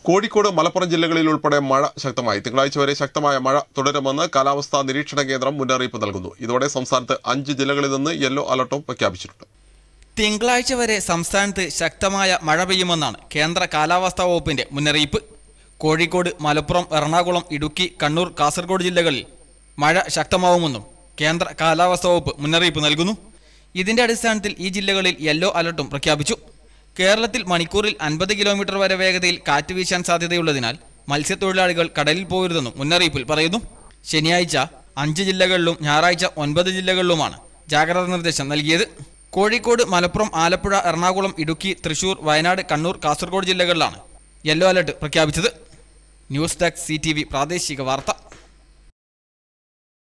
കോഴിക്കോട് മലപ്പുറം ജില്ലകളിൽ ഉൾപ്പെടെ മഴ ശക്തമായി തിങ്കളാഴ്ച വരെ ശക്തമായ മഴ തുടരുമെന്ന് കാലാവസ്ഥാ നിരീക്ഷണ കേന്ദ്രം മുന്നറിയിപ്പ് നൽകുന്നു ഇതോടെ സംസ്ഥാനത്ത് അഞ്ച് ജില്ലകളിൽ നിന്ന് യെല്ലോ അലർട്ടും പ്രഖ്യാപിച്ചിട്ടുണ്ട് തിങ്കളാഴ്ച വരെ സംസ്ഥാനത്ത് ശക്തമായ മഴ പെയ്യുമെന്നാണ് കേന്ദ്ര കാലാവസ്ഥാ വകുപ്പിന്റെ മുന്നറിയിപ്പ് കോഴിക്കോട് മലപ്പുറം എറണാകുളം ഇടുക്കി കണ്ണൂർ കാസർഗോഡ് ജില്ലകളിൽ മഴ ശക്തമാവുമെന്നും കേന്ദ്ര കാലാവസ്ഥാ വകുപ്പ് മുന്നറിയിപ്പ് നൽകുന്നു ഇതിന്റെ അടിസ്ഥാനത്തിൽ ഈ ജില്ലകളിൽ യെല്ലോ അലർട്ടും പ്രഖ്യാപിച്ചു കേരളത്തിൽ മണിക്കൂറിൽ അൻപത് കിലോമീറ്റർ വരെ വേഗതയിൽ കാറ്റ് വീശാൻ സാധ്യതയുള്ളതിനാൽ മത്സ്യത്തൊഴിലാളികൾ കടലിൽ പോകരുതെന്നും മുന്നറിയിപ്പിൽ പറയുന്നു ശനിയാഴ്ച അഞ്ച് ജില്ലകളിലും ഞായറാഴ്ച ഒൻപത് ജില്ലകളിലുമാണ് ജാഗ്രതാ നിർദ്ദേശം നൽകിയത് കോഴിക്കോട് മലപ്പുറം ആലപ്പുഴ എറണാകുളം ഇടുക്കി തൃശൂർ വയനാട് കണ്ണൂർ കാസർഗോഡ് ജില്ലകളിലാണ് യെല്ലോ അലർട്ട് പ്രഖ്യാപിച്ചത് ന്യൂസ് ഡെസ്ക് സി പ്രാദേശിക വാർത്ത